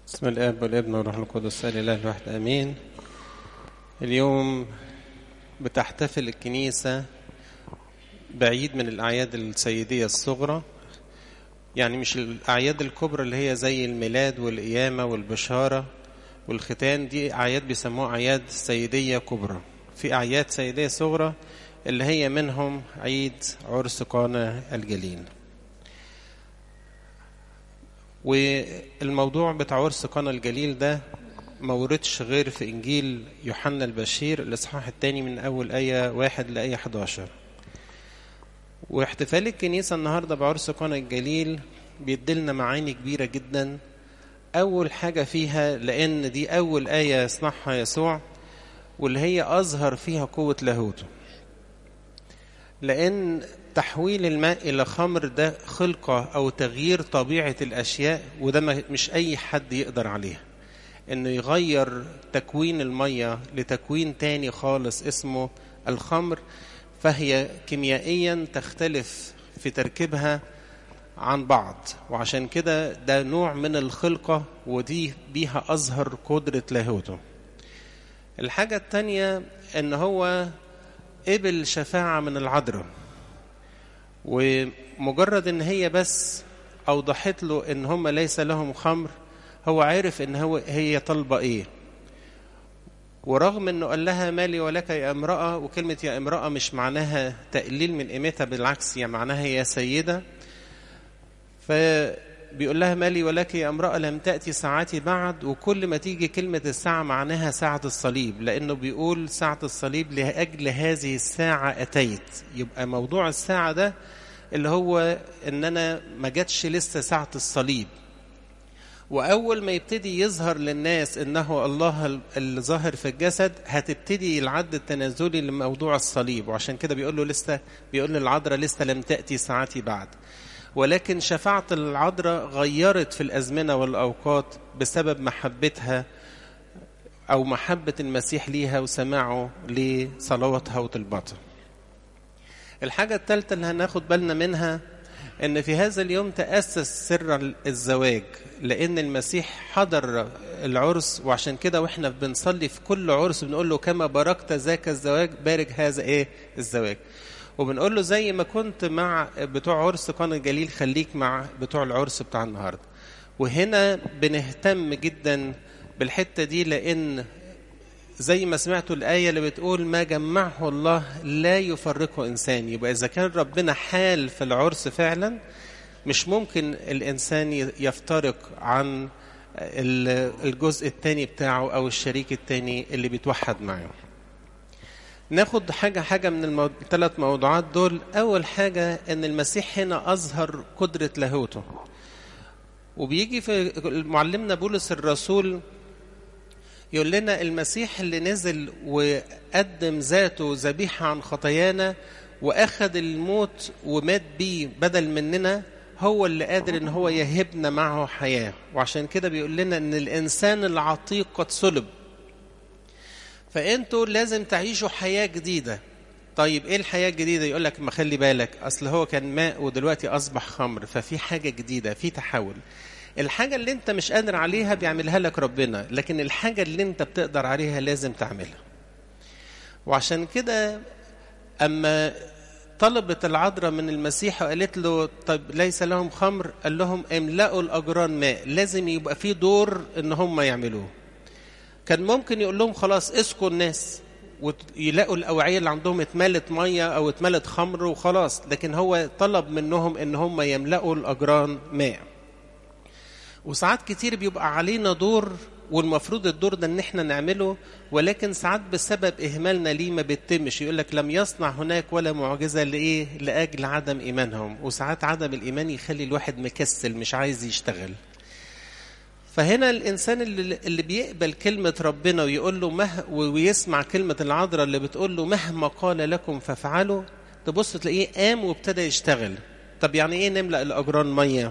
بسم الاب والابن والروح القدس الاله الواحد امين اليوم بتحتفل الكنيسه بعيد من الاعياد السيديه الصغرى يعني مش الاعياد الكبرى اللي هي زي الميلاد والقيامه والبشاره والختان دي اعياد بيسموها اعياد سيديه كبرى في اعياد سيديه صغرى اللي هي منهم عيد عرس قانا الجليل والموضوع بتاع عرس قنا الجليل ده ما وردش غير في إنجيل يوحنا البشير الإصحاح الثاني من أول آية واحد لآية 11 واحتفال الكنيسة النهاردة بعرس قنا الجليل بيدلنا معاني كبيرة جدا أول حاجة فيها لأن دي أول آية يصنعها يسوع واللي هي أظهر فيها قوة لاهوته لأن تحويل الماء إلى خمر ده خلقة أو تغيير طبيعة الأشياء وده مش أي حد يقدر عليها إنه يغير تكوين المية لتكوين تاني خالص اسمه الخمر فهي كيميائيا تختلف في تركيبها عن بعض وعشان كده ده نوع من الخلقة ودي بيها أظهر قدرة لاهوته الحاجة التانية إن هو قبل شفاعة من العذراء ومجرد ان هي بس اوضحت له ان هم ليس لهم خمر هو عرف ان هو هي طالبه ايه ورغم انه قال لها مالي ولك يا امراه وكلمه يا امراه مش معناها تقليل من قيمتها بالعكس هي معناها يا سيده فبيقول لها مالي ولك يا امراه لم تاتي ساعتي بعد وكل ما تيجي كلمه الساعه معناها ساعه الصليب لانه بيقول ساعه الصليب لاجل هذه الساعه اتيت يبقى موضوع الساعه ده اللي هو ان انا ما جاتش لسه ساعه الصليب واول ما يبتدي يظهر للناس انه الله اللي ظاهر في الجسد هتبتدي العد التنازلي لموضوع الصليب وعشان كده بيقول له لسه بيقول للعذراء لسه لم تاتي ساعتي بعد ولكن شفاعة العذراء غيرت في الأزمنة والأوقات بسبب محبتها أو محبة المسيح ليها وسماعه لصلواتها وطلباتها الحاجة الثالثة اللي هناخد بالنا منها ان في هذا اليوم تأسس سر الزواج لان المسيح حضر العرس وعشان كده واحنا بنصلي في كل عرس بنقول له كما باركت ذاك الزواج بارك هذا ايه الزواج وبنقول له زي ما كنت مع بتوع عرس قانا الجليل خليك مع بتوع العرس بتاع النهارده وهنا بنهتم جدا بالحته دي لان زي ما سمعتوا الآية اللي بتقول ما جمعه الله لا يفرقه إنسان يبقى إذا كان ربنا حال في العرس فعلا مش ممكن الإنسان يفترق عن الجزء الثاني بتاعه أو الشريك الثاني اللي بيتوحد معه ناخد حاجة حاجة من الثلاث موضوعات دول أول حاجة أن المسيح هنا أظهر قدرة لاهوته وبيجي في معلمنا بولس الرسول يقول لنا المسيح اللي نزل وقدم ذاته ذبيحة عن خطايانا وأخذ الموت ومات بيه بدل مننا هو اللي قادر ان هو يهبنا معه حياة وعشان كده بيقول لنا ان الانسان العتيق قد صلب فانتوا لازم تعيشوا حياة جديدة طيب ايه الحياة الجديدة يقول لك ما خلي بالك اصل هو كان ماء ودلوقتي اصبح خمر ففي حاجة جديدة في تحول الحاجة اللي انت مش قادر عليها بيعملها لك ربنا لكن الحاجة اللي انت بتقدر عليها لازم تعملها وعشان كده اما طلبت العذراء من المسيح وقالت له طب ليس لهم خمر قال لهم املأوا الأجران ماء لازم يبقى في دور ان هم يعملوه كان ممكن يقول لهم خلاص اسقوا الناس ويلاقوا الأوعية اللي عندهم اتملت مية أو اتملت خمر وخلاص لكن هو طلب منهم ان هم يملأوا الأجران ماء وساعات كتير بيبقى علينا دور والمفروض الدور ده ان احنا نعمله ولكن ساعات بسبب اهمالنا ليه ما بيتمش يقول لك لم يصنع هناك ولا معجزه لايه لاجل عدم ايمانهم وساعات عدم الايمان يخلي الواحد مكسل مش عايز يشتغل فهنا الانسان اللي, اللي بيقبل كلمه ربنا ويقول له مه ويسمع كلمه العذراء اللي بتقول له مهما قال لكم فافعلوا تبص تلاقيه قام وابتدى يشتغل طب يعني ايه نملا الاجران ميه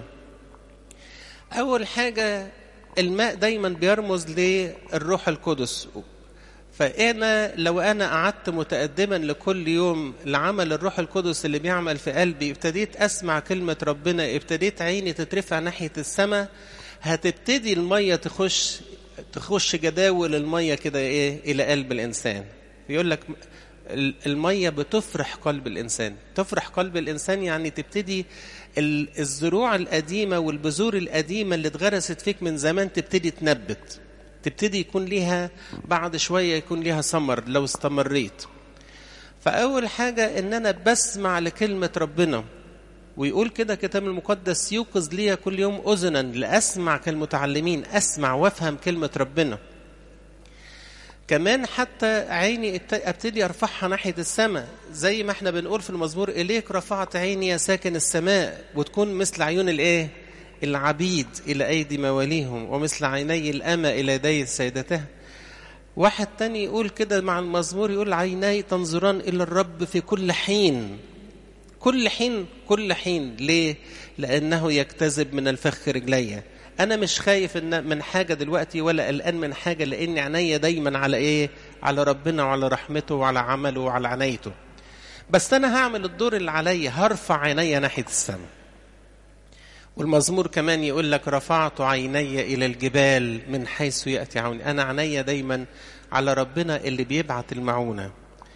أول حاجة الماء دايما بيرمز للروح القدس فأنا لو أنا قعدت متقدما لكل يوم لعمل الروح القدس اللي بيعمل في قلبي ابتديت أسمع كلمة ربنا ابتديت عيني تترفع ناحية السماء هتبتدي المية تخش تخش جداول المية كده ايه الى قلب الانسان يقول لك المية بتفرح قلب الانسان تفرح قلب الانسان يعني تبتدي الزروع القديمة والبذور القديمة اللي اتغرست فيك من زمان تبتدي تنبت تبتدي يكون ليها بعد شوية يكون ليها ثمر لو استمريت فأول حاجة إن أنا بسمع لكلمة ربنا ويقول كده الكتاب المقدس يوقظ لي كل يوم أذنا لأسمع كالمتعلمين أسمع وأفهم كلمة ربنا كمان حتى عيني ابتدي ارفعها ناحيه السماء زي ما احنا بنقول في المزمور اليك رفعت عيني يا ساكن السماء وتكون مثل عيون الايه العبيد الى ايدي مواليهم ومثل عيني الامه الى يدي سيدتها واحد تاني يقول كده مع المزمور يقول عيناي تنظران الى الرب في كل حين كل حين كل حين ليه لانه يجتذب من الفخ رجليا انا مش خايف ان من حاجه دلوقتي ولا قلقان من حاجه لان عينيا دايما على ايه على ربنا وعلى رحمته وعلى عمله وعلى عنايته بس انا هعمل الدور اللي عليا هرفع عينيا ناحيه السماء والمزمور كمان يقول لك رفعت عيني الى الجبال من حيث ياتي عوني انا عينيا دايما على ربنا اللي بيبعت المعونه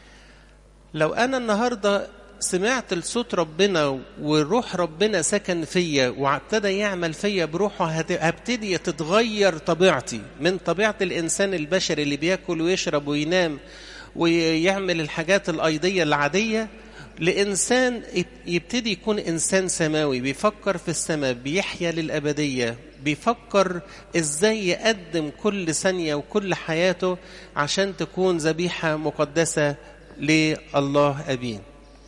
لو انا النهارده سمعت لصوت ربنا وروح ربنا سكن فيا وابتدى يعمل فيا بروحه هبتدي تتغير طبيعتي من طبيعه الانسان البشري اللي بياكل ويشرب وينام ويعمل الحاجات الايضيه العاديه لانسان يبتدي يكون انسان سماوي بيفكر في السماء بيحيا للابديه بيفكر ازاي يقدم كل ثانيه وكل حياته عشان تكون ذبيحه مقدسه لله ابيه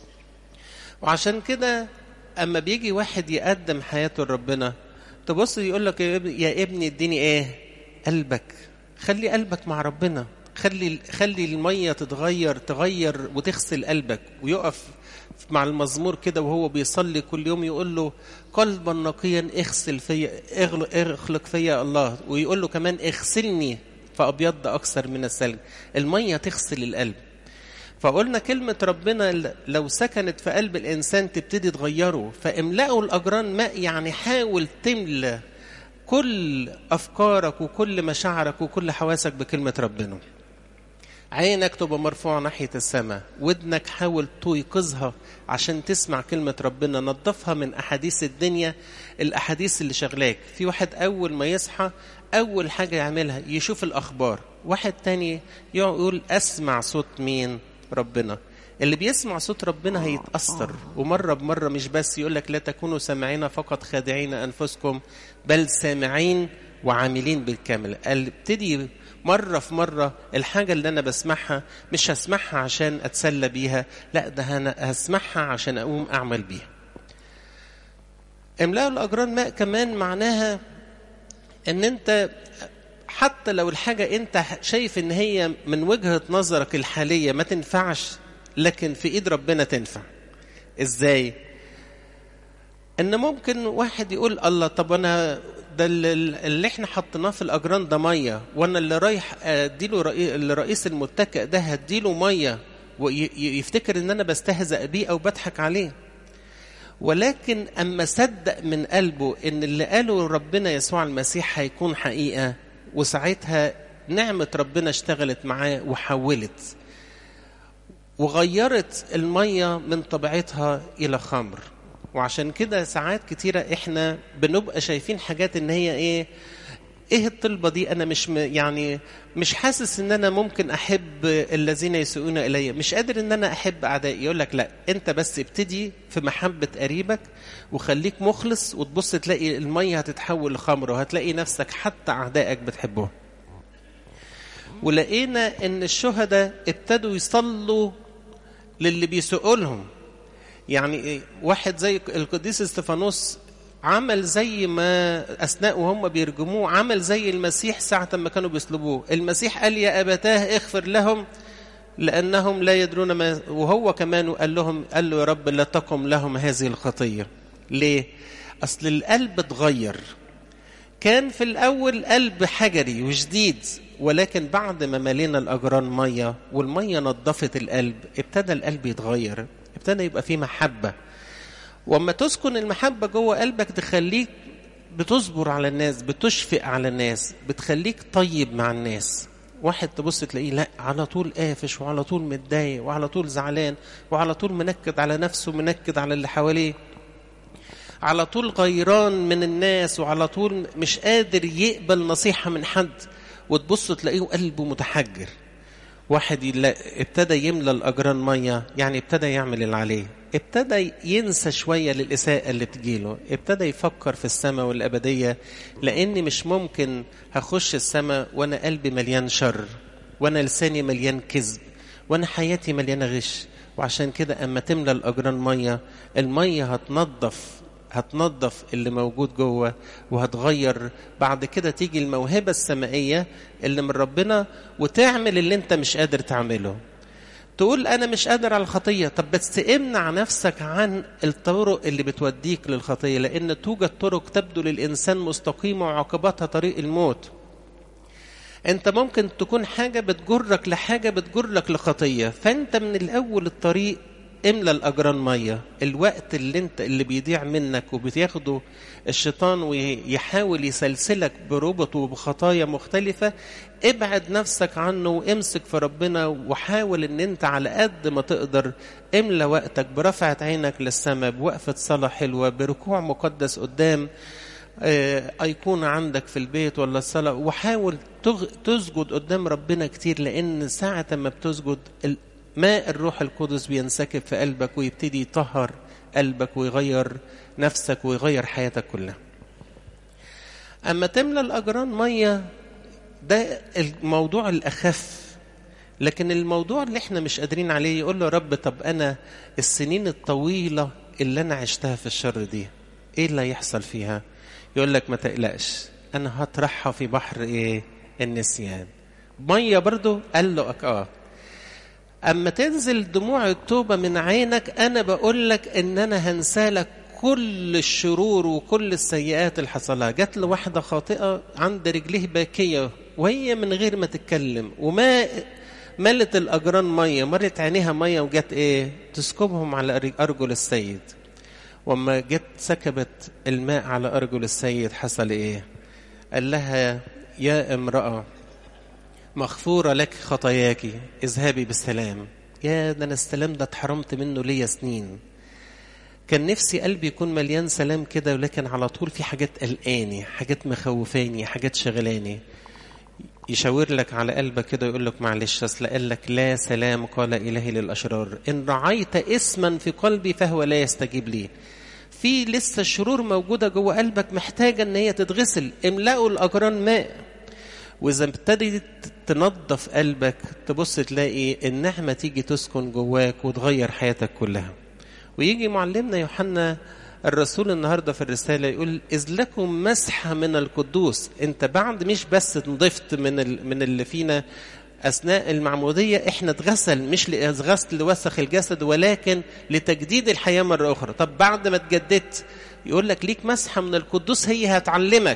وعشان كده اما بيجي واحد يقدم حياته لربنا تبص يقول لك يا ابني اديني ايه قلبك خلي قلبك مع ربنا خلي خلي الميه تتغير تغير وتغسل قلبك ويقف مع المزمور كده وهو بيصلي كل يوم يقول له قلبا نقيا اغسل فيا اخلق فيا الله ويقول له كمان اغسلني فابيض اكثر من الثلج الميه تغسل القلب فقلنا كلمة ربنا لو سكنت في قلب الإنسان تبتدي تغيره فاملأوا الأجران ماء يعني حاول تملى كل أفكارك وكل مشاعرك وكل حواسك بكلمة ربنا عينك تبقى مرفوعة ناحية السماء ودنك حاول تويقظها عشان تسمع كلمة ربنا نظفها من أحاديث الدنيا الأحاديث اللي شغلاك في واحد أول ما يصحى أول حاجة يعملها يشوف الأخبار واحد تاني يقول أسمع صوت مين ربنا اللي بيسمع صوت ربنا هيتأثر ومرة بمرة مش بس يقول لك لا تكونوا سامعين فقط خادعين أنفسكم بل سامعين وعاملين بالكامل ابتدي مرة في مرة الحاجة اللي أنا بسمعها مش هسمعها عشان أتسلى بيها لا ده أنا هسمعها عشان أقوم أعمل بيها املاء الأجران ماء كمان معناها ان انت حتى لو الحاجة انت شايف ان هي من وجهة نظرك الحالية ما تنفعش لكن في ايد ربنا تنفع ازاي ان ممكن واحد يقول الله طب انا ده اللي احنا حطيناه في الاجران ده ميه وانا اللي رايح اديله الرئيس المتكئ ده هديله ميه ويفتكر ان انا بستهزأ بيه او بضحك عليه ولكن اما صدق من قلبه ان اللي قاله ربنا يسوع المسيح هيكون حقيقه وساعتها نعمه ربنا اشتغلت معاه وحولت وغيرت الميه من طبيعتها الى خمر وعشان كده ساعات كتيرة احنا بنبقى شايفين حاجات ان هي ايه ايه الطلبة دي انا مش م يعني مش حاسس ان انا ممكن احب الذين يسوءون الي مش قادر ان انا احب اعدائي يقول لك لا انت بس ابتدي في محبة قريبك وخليك مخلص وتبص تلاقي المية هتتحول لخمر وهتلاقي نفسك حتى اعدائك بتحبهم ولقينا ان الشهداء ابتدوا يصلوا للي بيسوقوا لهم يعني واحد زي القديس استفانوس عمل زي ما اثناء وهم بيرجموه عمل زي المسيح ساعه ما كانوا بيصلبوه المسيح قال يا ابتاه اغفر لهم لانهم لا يدرون ما وهو كمان قال لهم قال له يا رب لا تقم لهم هذه الخطيه ليه اصل القلب اتغير كان في الاول قلب حجري وشديد ولكن بعد ما ملينا الاجران ميه والميه نظفت القلب ابتدى القلب يتغير ابتدى يبقى فيه محبه واما تسكن المحبه جوه قلبك تخليك بتصبر على الناس بتشفق على الناس بتخليك طيب مع الناس واحد تبص تلاقيه لا على طول قافش وعلى طول متضايق وعلى طول زعلان وعلى طول منكد على نفسه منكد على اللي حواليه على طول غيران من الناس وعلى طول مش قادر يقبل نصيحة من حد وتبص تلاقيه قلبه متحجر واحد يلا ابتدى يملى الأجران مية يعني ابتدى يعمل اللي عليه ابتدى ينسى شوية للإساءة اللي بتجيله ابتدى يفكر في السماء والأبدية لأني مش ممكن هخش السماء وأنا قلبي مليان شر وأنا لساني مليان كذب وأنا حياتي مليانة غش وعشان كده أما تملى الأجران مية المية هتنظف هتنظف اللي موجود جوه وهتغير بعد كده تيجي الموهبة السمائية اللي من ربنا وتعمل اللي انت مش قادر تعمله تقول انا مش قادر على الخطيه طب بس امنع نفسك عن الطرق اللي بتوديك للخطيه لان توجد طرق تبدو للانسان مستقيمه وعاقبتها طريق الموت انت ممكن تكون حاجه بتجرك لحاجه بتجرك لخطيه فانت من الاول الطريق املى الاجران ميه الوقت اللي انت اللي بيضيع منك وبتاخده الشيطان ويحاول يسلسلك بربط وبخطايا مختلفه ابعد نفسك عنه وامسك في ربنا وحاول ان انت على قد ما تقدر املى وقتك برفعه عينك للسماء بوقفه صلاه حلوه بركوع مقدس قدام أيقونة عندك في البيت ولا الصلاة وحاول تسجد قدام ربنا كتير لأن ساعة ما بتسجد ماء الروح القدس بينسكب في قلبك ويبتدي يطهر قلبك ويغير نفسك ويغير حياتك كلها أما تملى الأجران مية ده الموضوع الأخف لكن الموضوع اللي احنا مش قادرين عليه يقول له رب طب أنا السنين الطويلة اللي أنا عشتها في الشر دي إيه اللي هيحصل فيها يقول لك ما تقلقش أنا هطرحها في بحر إيه النسيان مية برضو قال له اه اما تنزل دموع التوبه من عينك انا بقول لك ان انا هنسى لك كل الشرور وكل السيئات اللي حصلها جات له واحده خاطئه عند رجليه باكيه وهي من غير ما تتكلم وما ملت الاجران ميه مرت عينيها ميه وجت ايه تسكبهم على ارجل السيد وما جت سكبت الماء على ارجل السيد حصل ايه قال لها يا امراه مغفورة لك خطاياك اذهبي بالسلام يا ده أنا السلام ده اتحرمت منه ليا سنين كان نفسي قلبي يكون مليان سلام كده ولكن على طول في حاجات قلقاني حاجات مخوفاني حاجات شغلاني يشاور لك على قلبك كده يقول لك معلش اصل قال لك لا سلام قال الهي للاشرار ان رعيت اسما في قلبي فهو لا يستجيب لي في لسه الشرور موجوده جوه قلبك محتاجه ان هي تتغسل املأوا الاجران ماء واذا ابتدت تنظف قلبك تبص تلاقي النعمه تيجي تسكن جواك وتغير حياتك كلها ويجي معلمنا يوحنا الرسول النهارده في الرساله يقول اذ لكم مسحه من القدوس انت بعد مش بس نضفت من من اللي فينا اثناء المعموديه احنا اتغسل مش لغسل لوسخ الجسد ولكن لتجديد الحياه مره اخرى طب بعد ما اتجددت يقول لك ليك مسحه من القدوس هي هتعلمك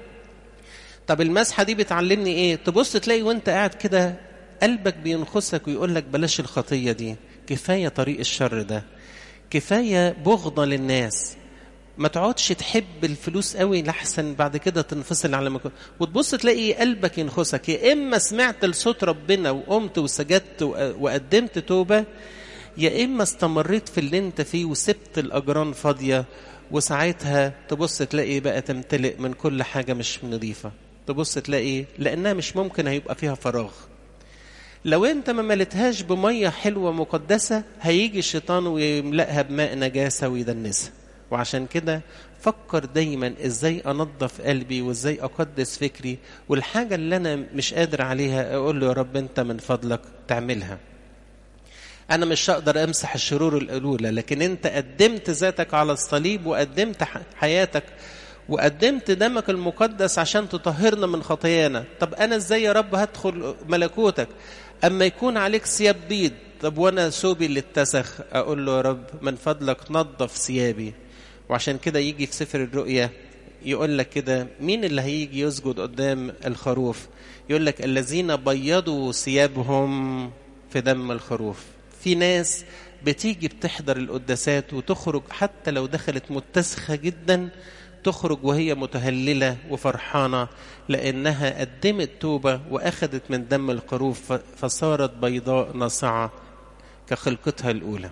طب المسحه دي بتعلمني ايه تبص تلاقي وانت قاعد كده قلبك بينخسك ويقول لك بلاش الخطيه دي كفايه طريق الشر ده كفايه بغضه للناس ما تقعدش تحب الفلوس قوي لحسن بعد كده تنفصل على مكان وتبص تلاقي قلبك ينخسك يا اما سمعت لصوت ربنا وقمت وسجدت وقدمت توبه يا اما استمريت في اللي انت فيه وسبت الاجران فاضيه وساعتها تبص تلاقي بقى تمتلئ من كل حاجه مش نظيفه تبص تلاقي لانها مش ممكن هيبقى فيها فراغ لو انت ما ملتهاش بميه حلوه مقدسه هيجي الشيطان ويملأها بماء نجاسه ويدنسها وعشان كده فكر دايما ازاي انظف قلبي وازاي اقدس فكري والحاجه اللي انا مش قادر عليها اقول له يا رب انت من فضلك تعملها انا مش هقدر امسح الشرور الاولى لكن انت قدمت ذاتك على الصليب وقدمت حياتك وقدمت دمك المقدس عشان تطهرنا من خطايانا طب انا ازاي يا رب هدخل ملكوتك اما يكون عليك ثياب بيض طب وانا ثوبي اللي اتسخ اقول له يا رب من فضلك نظف ثيابي وعشان كده يجي في سفر الرؤيا يقول لك كده مين اللي هيجي يسجد قدام الخروف يقول لك الذين بيضوا ثيابهم في دم الخروف في ناس بتيجي بتحضر القداسات وتخرج حتى لو دخلت متسخة جدا تخرج وهي متهللة وفرحانة لأنها قدمت توبة وأخذت من دم الخروف فصارت بيضاء ناصعة كخلقتها الأولى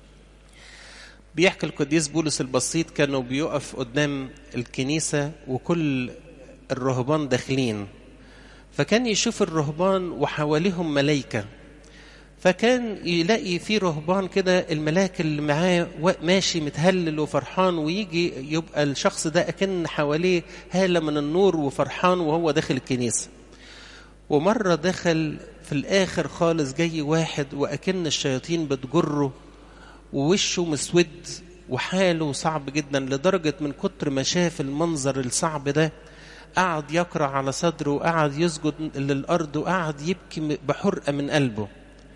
بيحكي القديس بولس البسيط كانوا بيقف قدام الكنيسة وكل الرهبان داخلين فكان يشوف الرهبان وحواليهم ملايكة فكان يلاقي في رهبان كده الملاك اللي معاه ماشي متهلل وفرحان ويجي يبقى الشخص ده أكن حواليه هالة من النور وفرحان وهو داخل الكنيسة ومرة دخل في الآخر خالص جاي واحد وأكن الشياطين بتجره ووشه مسود وحاله صعب جدا لدرجة من كتر ما شاف المنظر الصعب ده قعد يقرع على صدره وقعد يسجد للأرض وقعد يبكي بحرقة من قلبه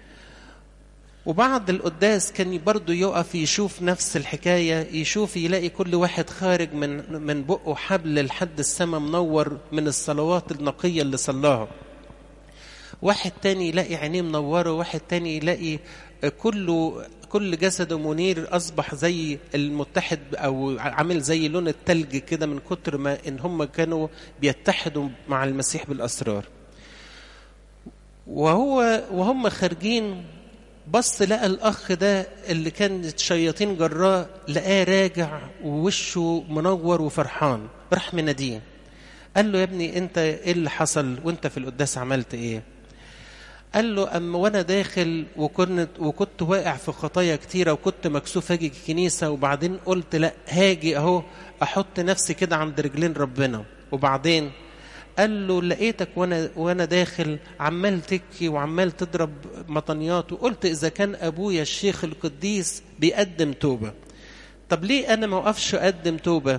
وبعد القداس كان برضه يقف يشوف نفس الحكاية يشوف يلاقي كل واحد خارج من من بقه حبل لحد السماء منور من الصلوات النقية اللي صلاها واحد تاني يلاقي عينيه منورة واحد تاني يلاقي كله كل جسده منير أصبح زي المتحد أو عامل زي لون التلج كده من كتر ما إن هم كانوا بيتحدوا مع المسيح بالأسرار وهو وهم خارجين بص لقى الأخ ده اللي كان شياطين جراه لقاه راجع ووشه منور وفرحان راح مناديه قال له يا ابني انت ايه اللي حصل وانت في القداس عملت ايه قال له اما وانا داخل وكنت وكنت واقع في خطايا كتيره وكنت مكسوف اجي الكنيسه وبعدين قلت لا هاجي اهو احط نفسي كده عند رجلين ربنا وبعدين قال له لقيتك وانا وانا داخل عمال تبكي وعمال تضرب مطنيات وقلت اذا كان ابويا الشيخ القديس بيقدم توبه طب ليه انا ما اوقفش اقدم توبه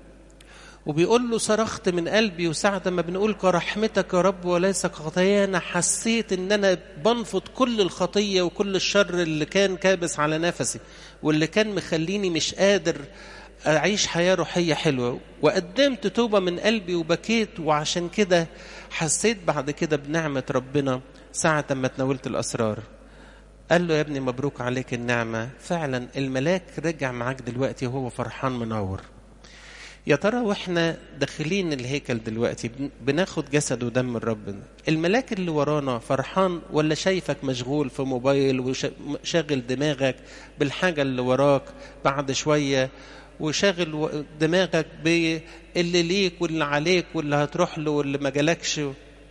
وبيقول له صرخت من قلبي وساعة ما بنقول كرحمتك يا رب وليس خطايانا حسيت ان انا بنفض كل الخطية وكل الشر اللي كان كابس على نفسي واللي كان مخليني مش قادر أعيش حياة روحية حلوة وقدمت توبة من قلبي وبكيت وعشان كده حسيت بعد كده بنعمة ربنا ساعة ما تناولت الأسرار قال له يا ابني مبروك عليك النعمة فعلا الملاك رجع معاك دلوقتي وهو فرحان منور يا ترى واحنا داخلين الهيكل دلوقتي بناخد جسد ودم ربنا الملاك اللي ورانا فرحان ولا شايفك مشغول في موبايل وشاغل دماغك بالحاجة اللي وراك بعد شوية وشاغل دماغك باللي ليك واللي عليك واللي هتروح له واللي ما جالكش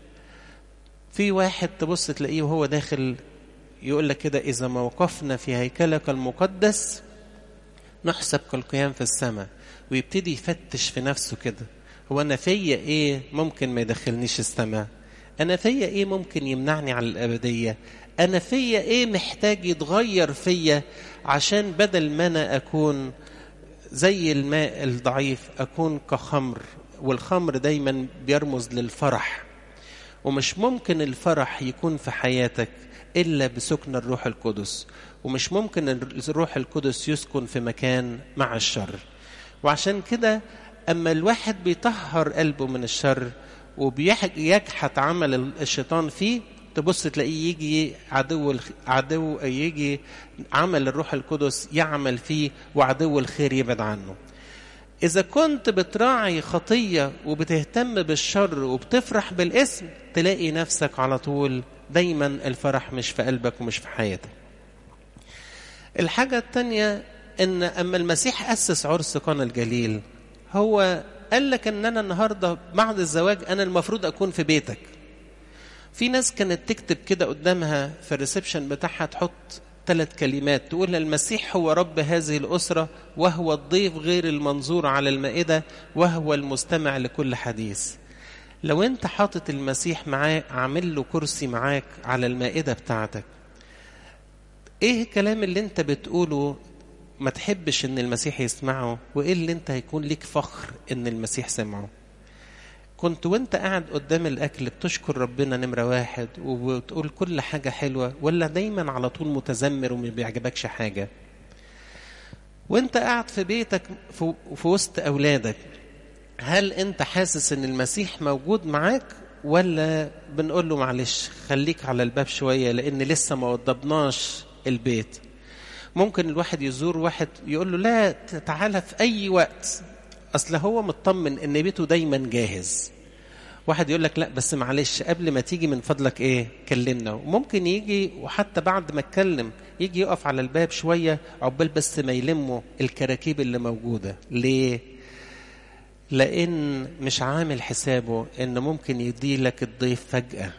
في واحد تبص تلاقيه وهو داخل يقول لك كده إذا ما وقفنا في هيكلك المقدس نحسب كالقيام في السماء ويبتدي يفتش في نفسه كده هو أنا فيا إيه ممكن ما يدخلنيش السماء أنا فيا إيه ممكن يمنعني عن الأبدية أنا فيا إيه محتاج يتغير فيا عشان بدل ما أنا أكون زي الماء الضعيف أكون كخمر والخمر دايما بيرمز للفرح ومش ممكن الفرح يكون في حياتك إلا بسكن الروح القدس ومش ممكن الروح القدس يسكن في مكان مع الشر وعشان كده أما الواحد بيطهر قلبه من الشر وبيجحت عمل الشيطان فيه تبص تلاقيه يجي عدو عدو يجي عمل الروح القدس يعمل فيه وعدو الخير يبعد عنه إذا كنت بتراعي خطية وبتهتم بالشر وبتفرح بالاسم تلاقي نفسك على طول دايما الفرح مش في قلبك ومش في حياتك الحاجة التانية ان اما المسيح اسس عرس قنا الجليل هو قال لك ان انا النهارده بعد الزواج انا المفروض اكون في بيتك في ناس كانت تكتب كده قدامها في الريسبشن بتاعها تحط ثلاث كلمات تقول المسيح هو رب هذه الأسرة وهو الضيف غير المنظور على المائدة وهو المستمع لكل حديث لو انت حاطط المسيح معاه عامل له كرسي معاك على المائدة بتاعتك ايه الكلام اللي انت بتقوله ما تحبش ان المسيح يسمعه وايه اللي انت هيكون ليك فخر ان المسيح سمعه كنت وانت قاعد قدام الاكل بتشكر ربنا نمره واحد وبتقول كل حاجه حلوه ولا دايما على طول متذمر وما بيعجبكش حاجه وانت قاعد في بيتك في وسط اولادك هل انت حاسس ان المسيح موجود معاك ولا بنقول له معلش خليك على الباب شويه لان لسه ما وضبناش البيت ممكن الواحد يزور واحد يقول له لا تعالى في اي وقت اصل هو مطمن ان بيته دايما جاهز واحد يقول لك لا بس معلش قبل ما تيجي من فضلك ايه كلمنا وممكن يجي وحتى بعد ما اتكلم يجي يقف على الباب شويه عقبال بس ما يلموا الكراكيب اللي موجوده ليه لان مش عامل حسابه ان ممكن يديلك الضيف فجاه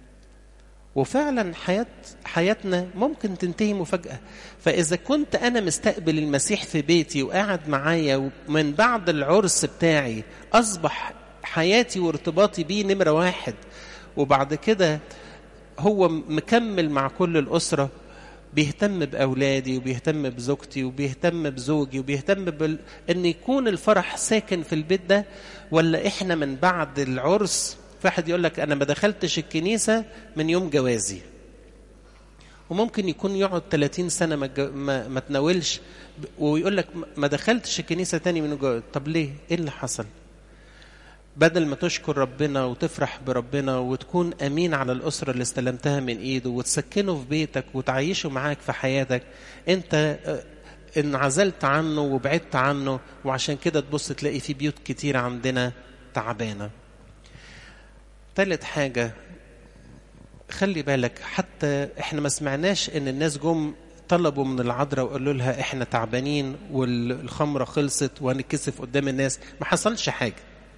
وفعلا حياة حياتنا ممكن تنتهي مفاجأة فإذا كنت أنا مستقبل المسيح في بيتي وقاعد معايا ومن بعد العرس بتاعي أصبح حياتي وارتباطي بيه نمرة واحد وبعد كده هو مكمل مع كل الأسرة بيهتم بأولادي وبيهتم بزوجتي وبيهتم بزوجي وبيهتم بال... أن يكون الفرح ساكن في البيت ده ولا إحنا من بعد العرس في واحد يقول لك انا ما دخلتش الكنيسه من يوم جوازي وممكن يكون يقعد 30 سنه ما, ما, ما تناولش ويقول لك ما دخلتش الكنيسه تاني من جواز طب ليه ايه اللي حصل بدل ما تشكر ربنا وتفرح بربنا وتكون امين على الاسره اللي استلمتها من ايده وتسكنه في بيتك وتعيشه معاك في حياتك انت انعزلت عنه وبعدت عنه وعشان كده تبص تلاقي في بيوت كتير عندنا تعبانه ثالث حاجة خلي بالك حتى احنا ما سمعناش ان الناس جم طلبوا من العذراء وقالوا لها احنا تعبانين والخمرة خلصت وهنتكسف قدام الناس ما حصلش حاجة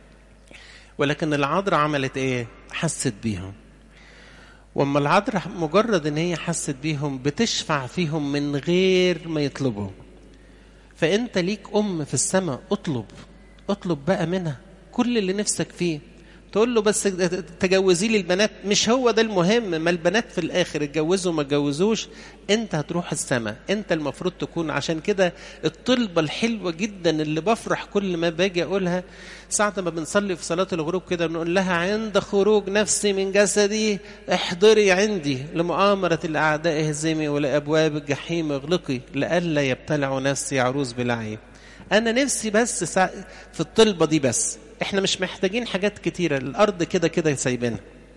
ولكن العذراء عملت ايه حست بيهم واما العذراء مجرد ان هي حست بيهم بتشفع فيهم من غير ما يطلبوا فانت ليك ام في السماء اطلب اطلب بقى منها كل اللي نفسك فيه تقول له بس تجوزي لي البنات مش هو ده المهم ما البنات في الاخر اتجوزوا ما اتجوزوش انت هتروح السماء انت المفروض تكون عشان كده الطلبة الحلوة جدا اللي بفرح كل ما باجي اقولها ساعة ما بنصلي في صلاة الغروب كده بنقول لها عند خروج نفسي من جسدي احضري عندي لمؤامرة الاعداء اهزمي ولابواب الجحيم اغلقي لئلا يبتلعوا نفسي عروس بلعي انا نفسي بس في الطلبة دي بس احنا مش محتاجين حاجات كتيرة الارض كده كده سايبينها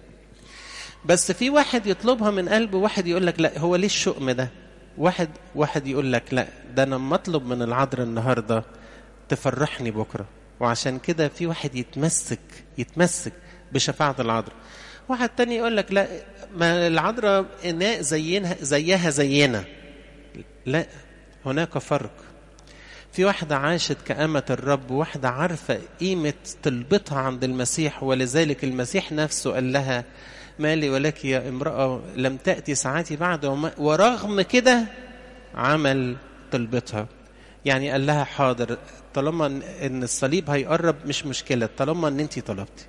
بس في واحد يطلبها من قلبه واحد يقول لك لا هو ليه الشؤم ده واحد واحد يقول لك لا ده انا مطلب من العذراء النهارده تفرحني بكره وعشان كده في واحد يتمسك يتمسك بشفاعة العذراء واحد تاني يقول لك لا ما العذراء اناء زينها زيها زينا لا هناك فرق في واحدة عاشت كأمة الرب واحدة عارفة قيمة طلبتها عند المسيح ولذلك المسيح نفسه قال لها مالي ولك يا امرأة لم تأتي ساعاتي بعد ورغم كده عمل طلبتها يعني قال لها حاضر طالما ان الصليب هيقرب مش مشكلة طالما ان انت طلبتي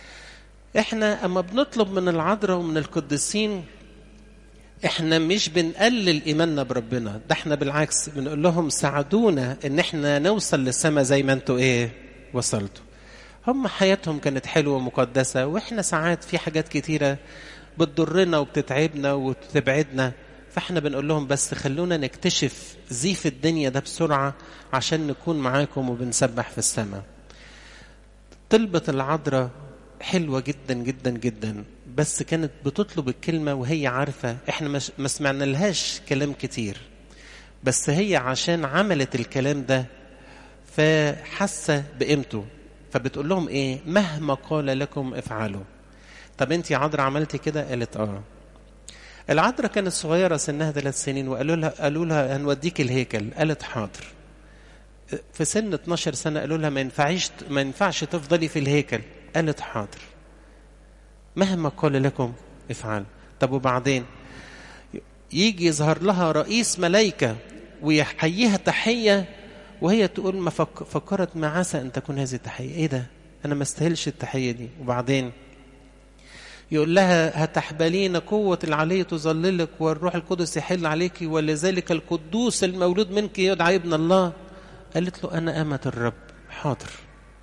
احنا اما بنطلب من العذراء ومن القديسين احنا مش بنقلل ايماننا بربنا ده احنا بالعكس بنقول لهم ساعدونا ان احنا نوصل للسماء زي ما انتوا ايه وصلتوا هم حياتهم كانت حلوه ومقدسه واحنا ساعات في حاجات كتيره بتضرنا وبتتعبنا وبتبعدنا فاحنا بنقول لهم بس خلونا نكتشف زيف الدنيا ده بسرعه عشان نكون معاكم وبنسبح في السماء طلبة العذراء حلوة جدا جدا جدا بس كانت بتطلب الكلمة وهي عارفة احنا مش ما سمعنا لهاش كلام كتير بس هي عشان عملت الكلام ده فحاسة بقيمته فبتقول لهم ايه مهما قال لكم افعلوا طب انت يا عذرا عملتي كده قالت اه العذراء كانت صغيرة سنها ثلاث سنين وقالوا لها قالوا لها هنوديك الهيكل قالت حاضر في سن 12 سنة قالوا لها ما ينفعش ما ينفعش تفضلي في الهيكل قالت حاضر مهما قال لكم افعلوا طب وبعدين يجي يظهر لها رئيس ملائكة ويحييها تحية وهي تقول ما فك فكرت ما عسى أن تكون هذه التحية إيه ده أنا ما استاهلش التحية دي وبعدين يقول لها هتحبلين قوة العلي تظللك والروح القدس يحل عليك ولذلك القدوس المولود منك يدعى ابن الله قالت له أنا أمة الرب حاضر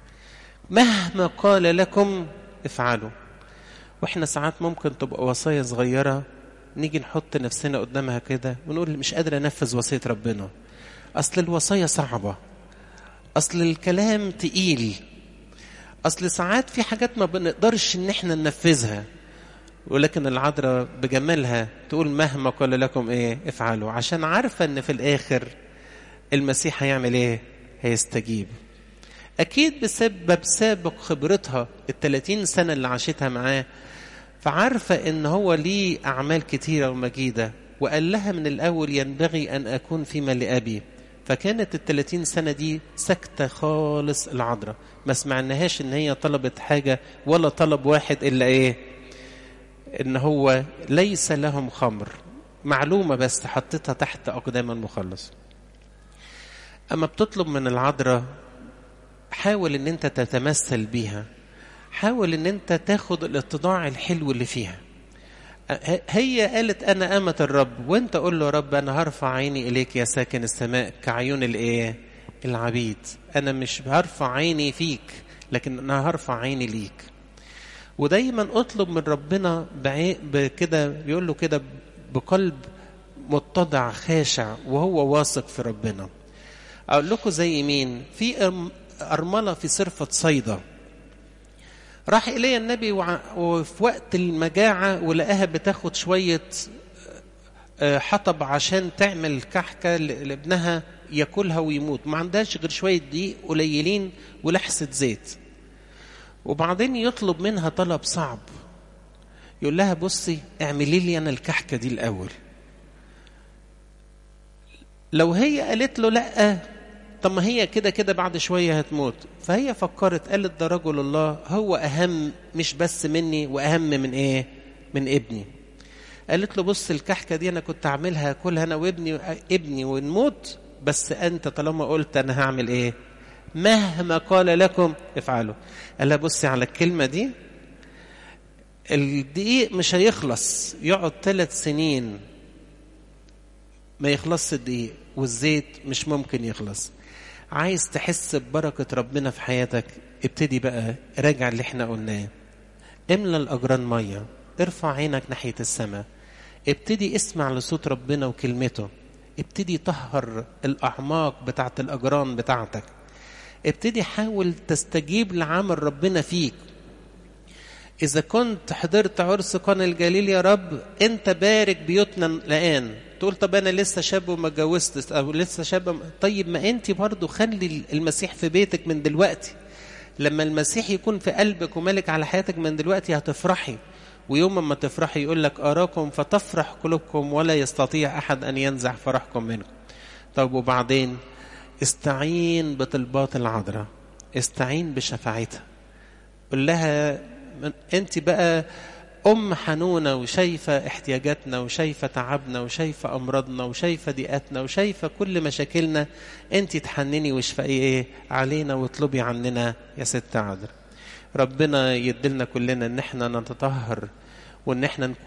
مهما قال لكم افعلوا واحنا ساعات ممكن تبقى وصايا صغيرة نيجي نحط نفسنا قدامها كده ونقول مش قادر انفذ وصية ربنا اصل الوصايا صعبة اصل الكلام تقيل اصل ساعات في حاجات ما بنقدرش ان احنا ننفذها ولكن العذراء بجمالها تقول مهما قال لكم ايه افعلوا عشان عارفة ان في الاخر المسيح هيعمل ايه هيستجيب أكيد بسبب سابق خبرتها التلاتين سنة اللي عاشتها معاه فعارفة إن هو ليه أعمال كتيرة ومجيدة وقال لها من الأول ينبغي أن أكون فيما لأبي فكانت التلاتين سنة دي سكتة خالص العذراء ما سمعناهاش إن هي طلبت حاجة ولا طلب واحد إلا إيه إن هو ليس لهم خمر معلومة بس حطيتها تحت أقدام المخلص أما بتطلب من العذراء حاول ان انت تتمثل بيها حاول ان انت تاخد الاتضاع الحلو اللي فيها هي قالت انا امة الرب وانت قول له رب انا هرفع عيني اليك يا ساكن السماء كعيون الايه العبيد انا مش هرفع عيني فيك لكن انا هرفع عيني ليك ودايما اطلب من ربنا بكده بيقول له كده بقلب متضع خاشع وهو واثق في ربنا اقول لكم زي مين في أرملة في صرفة صيدا راح إلي النبي وفي وقت المجاعة ولقاها بتاخد شوية حطب عشان تعمل كحكة لابنها ياكلها ويموت ما عندهاش غير شوية دقيق قليلين ولحسة زيت وبعدين يطلب منها طلب صعب يقول لها بصي اعملي لي أنا الكحكة دي الأول لو هي قالت له لأ طب ما هي كده كده بعد شوية هتموت فهي فكرت قالت ده رجل الله هو أهم مش بس مني وأهم من إيه من ابني قالت له بص الكحكة دي أنا كنت أعملها أكلها أنا وابني ابني ونموت بس أنت طالما قلت أنا هعمل إيه مهما قال لكم افعلوا قال لها بصي على الكلمة دي الدقيق مش هيخلص يقعد ثلاث سنين ما يخلصش الدقيق والزيت مش ممكن يخلص عايز تحس ببركة ربنا في حياتك ابتدي بقى راجع اللي احنا قلناه املى الأجران مية ارفع عينك ناحية السماء ابتدي اسمع لصوت ربنا وكلمته ابتدي طهر الأعماق بتاعت الأجران بتاعتك ابتدي حاول تستجيب لعمل ربنا فيك إذا كنت حضرت عرس قنا الجليل يا رب أنت بارك بيوتنا الآن تقول طب أنا لسه شاب وما اتجوزتش أو لسه شاب طيب ما أنت برضو خلي المسيح في بيتك من دلوقتي لما المسيح يكون في قلبك وملك على حياتك من دلوقتي هتفرحي ويوم ما تفرحي يقول لك أراكم فتفرح قلوبكم ولا يستطيع أحد أن ينزع فرحكم منكم طب وبعدين استعين بطلبات العذراء استعين بشفاعتها قل لها انت بقى ام حنونه وشايفه احتياجاتنا وشايفه تعبنا وشايفه امراضنا وشايفه ضيقاتنا وشايفه كل مشاكلنا انت تحنني واشفقي ايه علينا واطلبي عننا يا ست عذراء ربنا يدلنا كلنا ان احنا نتطهر وان احنا نكون